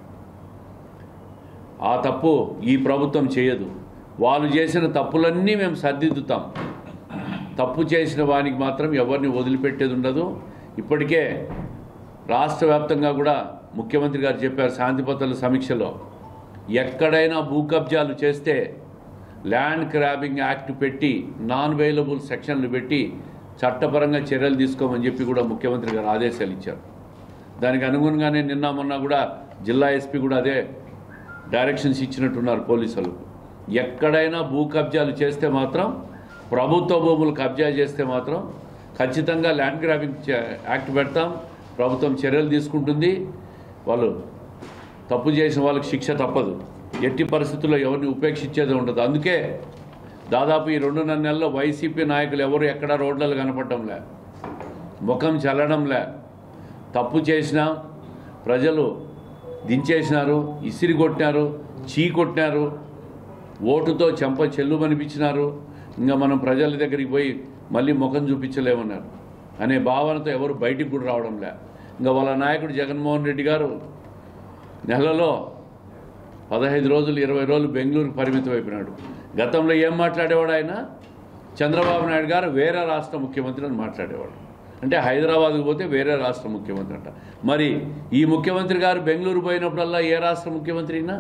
ఆ తప్పు ఈ ప్రభుత్వం చేయదు వాళ్ళు చేసిన తప్పులన్నీ మేము సర్దిద్దుతాం తప్పు చేసిన వానికి మాత్రం ఎవరిని వదిలిపెట్టేది ఉండదు ఇప్పటికే రాష్ట్ర వ్యాప్తంగా కూడా ముఖ్యమంత్రి గారు చెప్పారు శాంతి భద్రతల సమీక్షలో ఎక్కడైనా భూ కబ్జాలు చేస్తే ల్యాండ్ క్రాబింగ్ యాక్ట్ పెట్టి నాన్ అవైలబుల్ సెక్షన్లు పెట్టి చట్టపరంగా చర్యలు తీసుకోమని చెప్పి కూడా ముఖ్యమంత్రి గారు ఆదేశాలు ఇచ్చారు దానికి అనుగుణంగానే నిన్న మొన్న కూడా జిల్లా ఎస్పీ కూడా అదే డైరెక్షన్స్ ఇచ్చినట్టున్నారు పోలీసులు ఎక్కడైనా భూ కబ్జాలు చేస్తే మాత్రం ప్రభుత్వ భూములు కబ్జా చేస్తే మాత్రం ఖచ్చితంగా ల్యాండ్ గ్రాబింగ్ చే- యాక్ట్ పెడతాం ప్రభుత్వం చర్యలు తీసుకుంటుంది వాళ్ళు తప్పు చేసిన వాళ్ళకి శిక్ష తప్పదు ఎట్టి పరిస్థితుల్లో ఎవరిని ఉపేక్షించేది ఉండదు అందుకే దాదాపు ఈ రెండున్నర నెలల్లో వైసీపీ నాయకులు ఎవరు ఎక్కడ రోడ్లలో కనపడటంలే ముఖం చల్లడంలే తప్పు చేసినా ప్రజలు దించేసినారు ఇసిరి కొట్టినారు చీ కొట్టినారు ఓటుతో చెంప చెల్లు అనిపించినారు ఇంకా మనం ప్రజల దగ్గరికి పోయి మళ్ళీ ముఖం చూపించలేమన్నారు అనే భావనతో ఎవరు బయటికి కూడా రావడంలే ఇంకా వాళ్ళ నాయకుడు జగన్మోహన్ రెడ్డి గారు నెలలో పదహైదు రోజులు ఇరవై రోజులు బెంగళూరుకు పరిమితం అయిపోయినాడు గతంలో ఏం మాట్లాడేవాడు ఆయన చంద్రబాబు నాయుడు గారు వేరే రాష్ట్ర ముఖ్యమంత్రి అని మాట్లాడేవాడు అంటే హైదరాబాద్కు పోతే వేరే రాష్ట్ర ముఖ్యమంత్రి అంట మరి ఈ ముఖ్యమంత్రి గారు బెంగళూరు పోయినప్పుడల్లా ఏ రాష్ట్ర ముఖ్యమంత్రి అయినా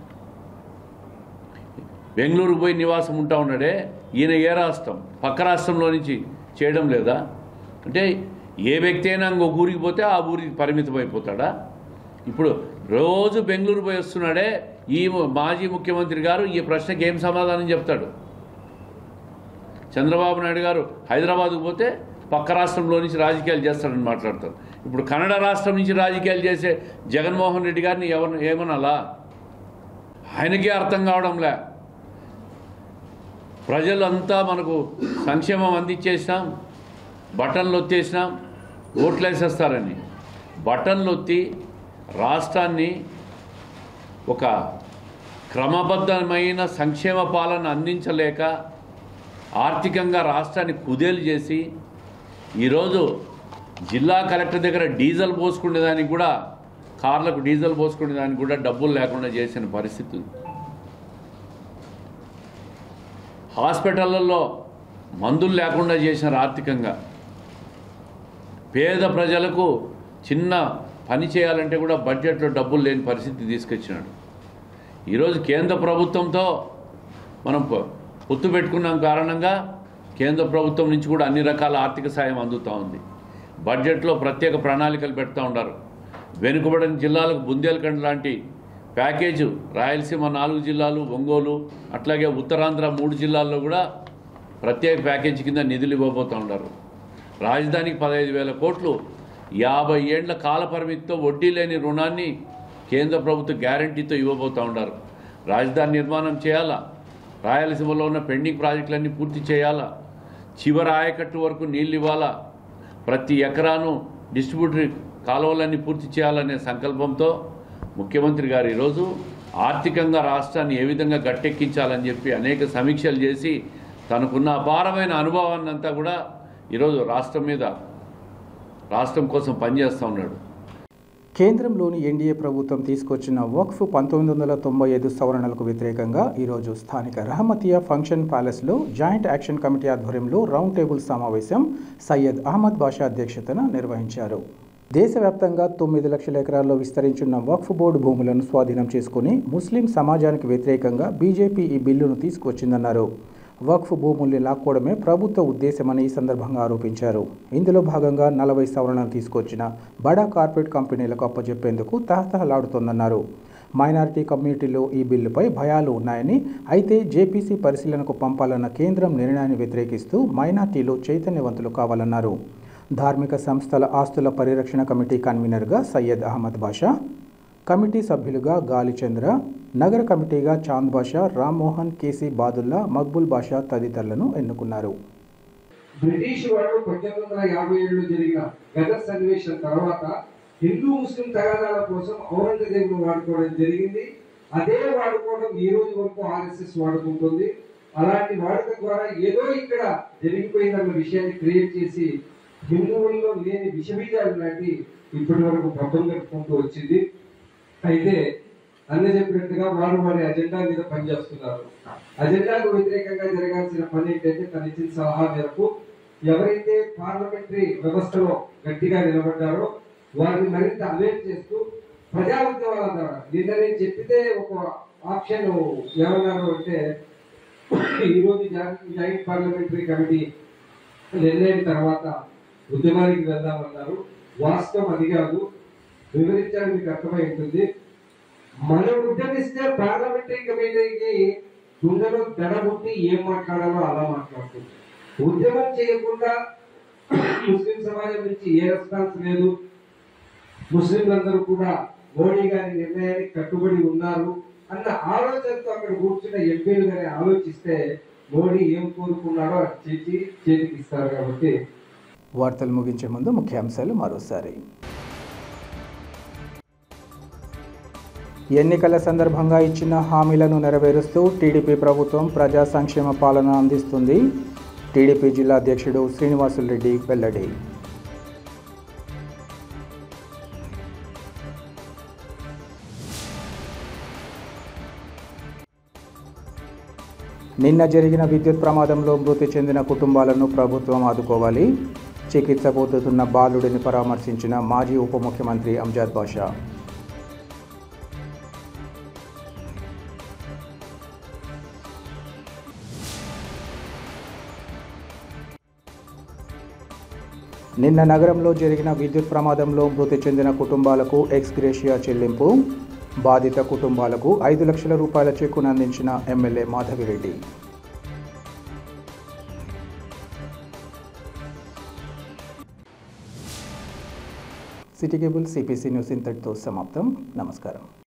బెంగళూరు పోయి నివాసం ఉంటా ఉన్నాడే ఈయన ఏ రాష్ట్రం పక్క రాష్ట్రంలో నుంచి చేయడం లేదా అంటే ఏ వ్యక్తి అయినా ఇంకొక ఊరికి పోతే ఆ ఊరికి పరిమితం అయిపోతాడా ఇప్పుడు రోజు బెంగళూరు పోయి వస్తున్నాడే ఈ మాజీ ముఖ్యమంత్రి గారు ఈ ప్రశ్నకి ఏం సమాధానం చెప్తాడు చంద్రబాబు నాయుడు గారు హైదరాబాద్కు పోతే పక్క రాష్ట్రంలో నుంచి రాజకీయాలు చేస్తాడని మాట్లాడతారు ఇప్పుడు కన్నడ రాష్ట్రం నుంచి రాజకీయాలు చేసే జగన్మోహన్ రెడ్డి గారిని ఎవరిని ఏమనాలా ఆయనకే అర్థం కావడంలే ప్రజలంతా మనకు సంక్షేమం అందించేసినాం బటన్లు ఒత్తేసినాం ఓట్లు వేసేస్తారని బటన్లు ఒత్తి రాష్ట్రాన్ని ఒక క్రమబద్ధమైన సంక్షేమ పాలన అందించలేక ఆర్థికంగా రాష్ట్రాన్ని కుదేలు చేసి ఈరోజు జిల్లా కలెక్టర్ దగ్గర డీజిల్ పోసుకునే దానికి కూడా కార్లకు డీజిల్ పోసుకునే దానికి కూడా డబ్బులు లేకుండా చేసిన పరిస్థితి ఉంది హాస్పిటళ్ళల్లో మందులు లేకుండా చేసినారు ఆర్థికంగా పేద ప్రజలకు చిన్న పని చేయాలంటే కూడా బడ్జెట్లో డబ్బులు లేని పరిస్థితి తీసుకొచ్చినాడు ఈరోజు కేంద్ర ప్రభుత్వంతో మనం పొ- పొత్తు పెట్టుకున్నాం కారణంగా కేంద్ర ప్రభుత్వం నుంచి కూడా అన్ని రకాల ఆర్థిక సాయం అందుతూ ఉంది బడ్జెట్లో ప్రత్యేక ప్రణాళికలు పెడతా ఉన్నారు వెనుకబడిన జిల్లాలకు బుందేల్ఖండ్ లాంటి ప్యాకేజు రాయలసీమ నాలుగు జిల్లాలు ఒంగోలు అట్లాగే ఉత్తరాంధ్ర మూడు జిల్లాల్లో కూడా ప్రత్యేక ప్యాకేజీ కింద నిధులు ఇవ్వబోతూ ఉన్నారు రాజధానికి పదహైదు వేల కోట్లు యాభై ఏండ్ల కాల పరిమితితో వడ్డీ లేని రుణాన్ని కేంద్ర ప్రభుత్వ గ్యారంటీతో ఇవ్వబోతూ ఉన్నారు రాజధాని నిర్మాణం చేయాలా రాయలసీమలో ఉన్న పెండింగ్ ప్రాజెక్టులన్నీ పూర్తి చేయాలా చివరి ఆయకట్టు వరకు నీళ్ళు ఇవ్వాలా ప్రతి ఎకరాను డిస్ట్రిబ్యూటరీ కాలువలన్నీ పూర్తి చేయాలనే సంకల్పంతో ముఖ్యమంత్రి గారు ఈరోజు ఆర్థికంగా రాష్ట్రాన్ని ఏ విధంగా గట్టెక్కించాలని చెప్పి అనేక సమీక్షలు చేసి తనకున్న అపారమైన అనుభవాన్ని అంతా కూడా ఈరోజు రాష్ట్రం మీద రాష్ట్రం కోసం పనిచేస్తూ ఉన్నాడు కేంద్రంలోని ఎన్డీఏ ప్రభుత్వం తీసుకొచ్చిన వక్ఫ్ పంతొమ్మిది వందల తొంభై ఐదు సవరణలకు వ్యతిరేకంగా ఈరోజు స్థానిక రహమతియా ఫంక్షన్ ప్యాలెస్లో జాయింట్ యాక్షన్ కమిటీ ఆధ్వర్యంలో రౌండ్ టేబుల్ సమావేశం సయ్యద్ అహ్మద్ బాషా అధ్యక్షతన నిర్వహించారు దేశవ్యాప్తంగా తొమ్మిది లక్షల ఎకరాల్లో విస్తరించున్న వక్ఫ్ బోర్డు భూములను స్వాధీనం చేసుకుని ముస్లిం సమాజానికి వ్యతిరేకంగా బీజేపీ ఈ బిల్లును తీసుకొచ్చిందన్నారు వక్ఫ్ భూముల్ని లాక్కోవడమే ప్రభుత్వ ఉద్దేశమని ఈ సందర్భంగా ఆరోపించారు ఇందులో భాగంగా నలభై సవరణలు తీసుకొచ్చిన బడా కార్పొరేట్ కంపెనీలకు అప్పచెప్పేందుకు తహతహలాడుతోందన్నారు మైనారిటీ కమ్యూనిటీలో ఈ బిల్లుపై భయాలు ఉన్నాయని అయితే జేపీసీ పరిశీలనకు పంపాలన్న కేంద్రం నిర్ణయాన్ని వ్యతిరేకిస్తూ మైనార్టీలు చైతన్యవంతులు కావాలన్నారు ధార్మిక సంస్థల ఆస్తుల పరిరక్షణ కమిటీ కన్వీనర్గా సయ్యద్ అహ్మద్ బాషా కమిటీ సభ్యులుగా గాలిచంద్ర నగర కమిటీగా చాంద్ బాషా రామ్మోహన్ కేసీ బాదుల్లా మక్బుల్ బాషా తదితరులను ఎన్నుకున్నారు బ్రిటిష్ వాళ్ళు పద్దెనిమిది వందల యాభై ఏడులో జరిగిన గదర్ సన్నివేశం తర్వాత హిందూ ముస్లిం తగాదాల కోసం ఔరంగజేబును వాడుకోవడం జరిగింది అదే వాడుకోవడం ఈ రోజు వరకు ఆర్ఎస్ఎస్ వాడుకుంటుంది అలాంటి వాడుక ద్వారా ఏదో ఇక్కడ జరిగిపోయిందన్న విషయాన్ని క్రియేట్ చేసి హిందువుల్లో లేని విషబీజాలు లాంటి ఇప్పటి వరకు పబ్బం గడుపుకుంటూ వచ్చింది అయితే అన్న చెప్పినట్టుగా వారు వారి అజెండా మీద పనిచేస్తున్నారు అజెండాకు వ్యతిరేకంగా జరగాల్సిన పని ఏంటంటే తన ఇచ్చిన సలహా మేరకు ఎవరైతే పార్లమెంటరీ వ్యవస్థలో గట్టిగా నిలబడ్డారో వారిని మరింత అవేర్ చేస్తూ ప్రజా ఉద్యమాల ద్వారా నిన్న నేను చెప్పితే ఒక ఆప్షన్ ఏమన్నారు అంటే ఈరోజు జాయింట్ పార్లమెంటరీ కమిటీ నిర్ణయం తర్వాత ఉద్యమానికి వెళ్దామన్నారు వాస్తవం అది కాదు వివరించడానికి మీకు అర్థమై ఉంటుంది మనం ఉద్యమిస్తే పార్లమెంటరీ కమిటీకి గుండెలో దడబుట్టి ఏం మాట్లాడాలో అలా మాట్లాడుతుంది ఉద్యమం చేయకుండా ముస్లిం సమాజం నుంచి ఏ రెస్పాన్స్ లేదు ముస్లింలందరూ కూడా మోడీ గారి నిర్ణయానికి కట్టుబడి ఉన్నారు అన్న ఆలోచనతో అక్కడ కూర్చున్న ఎంపీలు గారి ఆలోచిస్తే మోడీ ఏం కోరుకున్నాడో అది చేసి చేతికి ఇస్తారు కాబట్టి వార్తలు ముగించే ముందు ముఖ్యాంశాలు మరోసారి ఎన్నికల సందర్భంగా ఇచ్చిన హామీలను నెరవేరుస్తూ టీడీపీ ప్రభుత్వం ప్రజా సంక్షేమ పాలన అందిస్తుంది టీడీపీ జిల్లా అధ్యక్షుడు శ్రీనివాసులు రెడ్డి వెల్లడి నిన్న జరిగిన విద్యుత్ ప్రమాదంలో మృతి చెందిన కుటుంబాలను ప్రభుత్వం ఆదుకోవాలి చికిత్స పొందుతున్న బాలుడిని పరామర్శించిన మాజీ ఉప ముఖ్యమంత్రి అంజాద్ బాషా నిన్న నగరంలో జరిగిన విద్యుత్ ప్రమాదంలో మృతి చెందిన కుటుంబాలకు ఎక్స్గ్రేషియా చెల్లింపు బాధిత కుటుంబాలకు ఐదు లక్షల రూపాయల చెక్కును అందించిన MLA Madhavi Reddy city cable CPC news ఇంతటితో సమాప్తం నమస్కారం